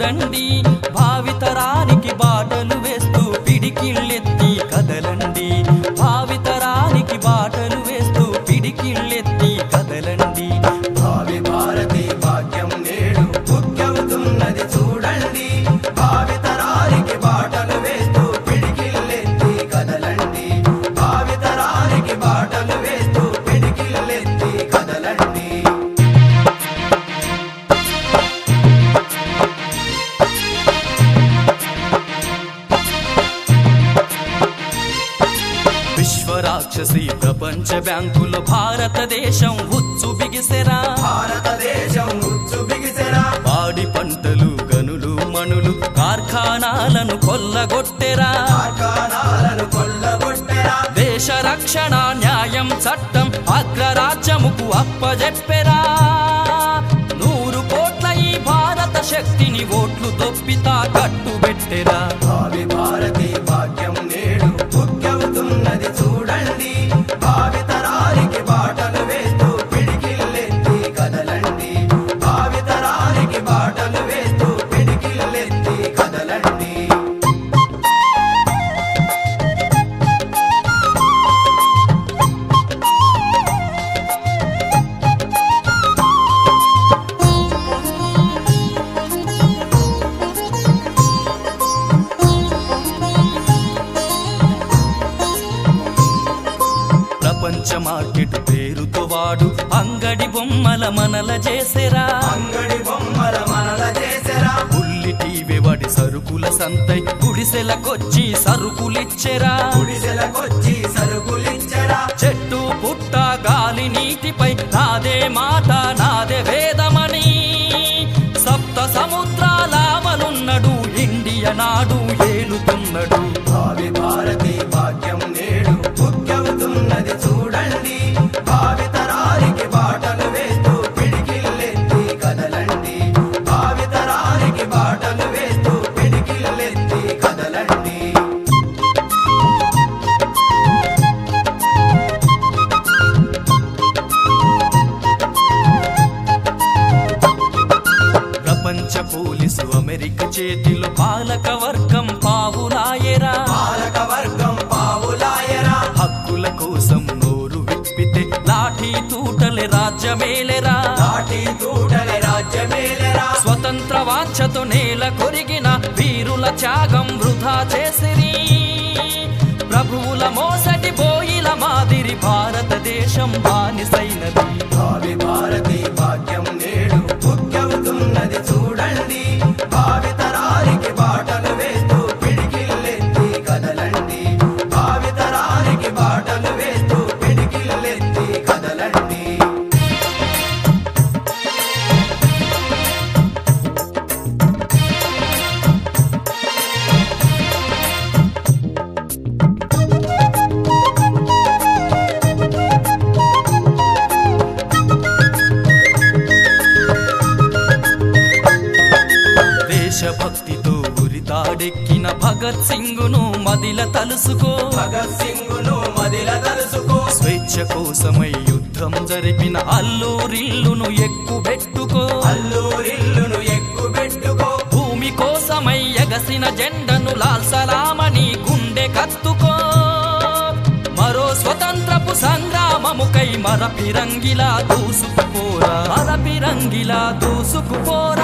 కదలండి భావితరానికి బాటలు వేస్తూ పిడికిళ్ళెత్తి కదలండి భావితరానికి బాటలు వేస్తూ పిడికిళ్ళెత్తి కదలండి భావి భారతి భాగ్యం నేడు ముఖ్యవుతున్నది చూడండి భావి తరానికి బాటలు వేస్తూ పిడికిల్లెత్తి కదలండి భావి తరానికి బాటలు వేస్తూ పిడికిల్లెత్తి కదలండి విశ్వరాక్షసి ప్రపంచ బ్యాంకులో భారతదేశం ఉచ్చు బిగిసెరా భారతదేశం ఉచ్చు బిగిసెరా పాడి పంటలు గనులు మణులు కార్ఖానాలను కొల్లగొట్టెరా కార్ఖానాలను కొల్లగొట్టెరా దేశ రక్షణ న్యాయం చట్టం అగ్రరాజ్యముకు అప్పజెప్పెరా నూరు కోట్ల ఈ భారత శక్తిని ఓట్లు దొప్పితా కట్టుబెట్టెరా భావి భారతి భాగ్యం నేడు ముఖ్యవుతున్నది చూడండి భావి తరానికి బాటలు వేస్తూ పిడికిల్లెత్తి కదలండి భావి తరానికి బాటలు వేస్తూ పిడికిల్లెత్తి కదలండి ప్రపంచ మార్కెట్ పేరుతో వాడు అంగడి బొమ్మల మనల చేసెరా అంగడి బొమ్మల మనల చేసెరా ఉల్లి టీవీ వాడి సరుకుల సంతై గుడిసెలకొచ్చి సరుకులిచ్చెరా గుడిసెలకొచ్చి సరుకులిచ్చరా చెట్టు పుట్ట గాలి నీటిపై నాదే మాట నాదే వేదమని సప్త సముద్రాల మనున్నడు ఇండియ నాడు ఏలుతున్నడు భావి భారతి భాగ్యం నేడు ముఖ్యవుతున్నది చూడండి భావి తరానికి బాటలు వేస్తూ పిడికిల్లెత్తి కదలండి భావి తరానికి బాటలు వేస్తూ పిడికిల్లెత్తి కదలండి ప్రపంచ పోలీసు అమెరికా చేతిలో పాలక వర్గం పావులాయరా పాలక వర్గం పావులాయరా హక్కుల కోసం నోరు విప్పితే లాఠీ తూటలే రాజ్యమేలెరా నాటి తూటల రాజ్యమేలరా స్వతంత్ర వాంఛతో నేల కొరిగిన వీరుల త్యాగం వృధా చేసిరి ప్రభువుల మోసటి బోయిల మాదిరి భారతదేశం బానిసైనది భావి భారతి భాగ్యం నేడు ముఖ్యవుతున్నది చూడండి భావి తరానికి బాటలు వేస్తూ పిడికిల్లెత్తి కదలండి భావి తరానికి బాటలు వేస్తూ పిడికిల్లెత్తి కదలండి దేశభక్తితో ఉరితాడెక్కిన భగత్ సింగును మదిల తలుసుకో భగత్ సింగును మదిల తలుసుకో స్వేచ్ఛ కోసమై యుద్ధం జరిపిన అల్లూరిల్లును ఎక్కుబెట్టుకో అల్లూరిల్లును ఎక్కుబెట్టుకో భూమి కోసమై ఎగసిన జెండను లాల్ సలామని గుండె కత్తుకో మరో స్వతంత్రపు సంగ్రామముకై మరపిరంగిలా దూసుకుపోరా మరపిరంగిలా దూసుకుపోరా